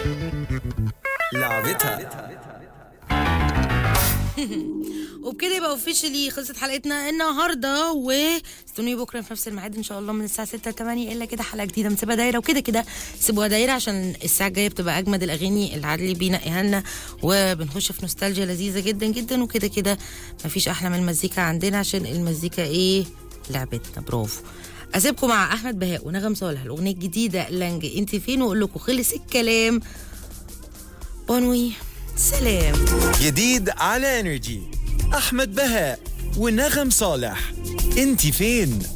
لعبتها وبكده يبقى اوفيشلي خلصت حلقتنا النهارده واستنوني بكره في نفس الميعاد ان شاء الله من الساعه 6 ل 8 الا كده حلقه جديده من سيبها دايره وكده كده سيبوها دايره عشان الساعه الجايه بتبقى اجمد الاغاني اللي عادلي بينقيها لنا وبنخش في نوستالجيا لذيذه جدا جدا وكده كده مفيش احلى من المزيكا عندنا عشان المزيكا ايه لعبتنا برافو اسيبكم مع احمد بهاء ونغم صالح الاغنيه الجديده لانج انت فين واقول لكم خلص الكلام بونوي سلام جديد على انرجي احمد بهاء ونغم صالح انت فين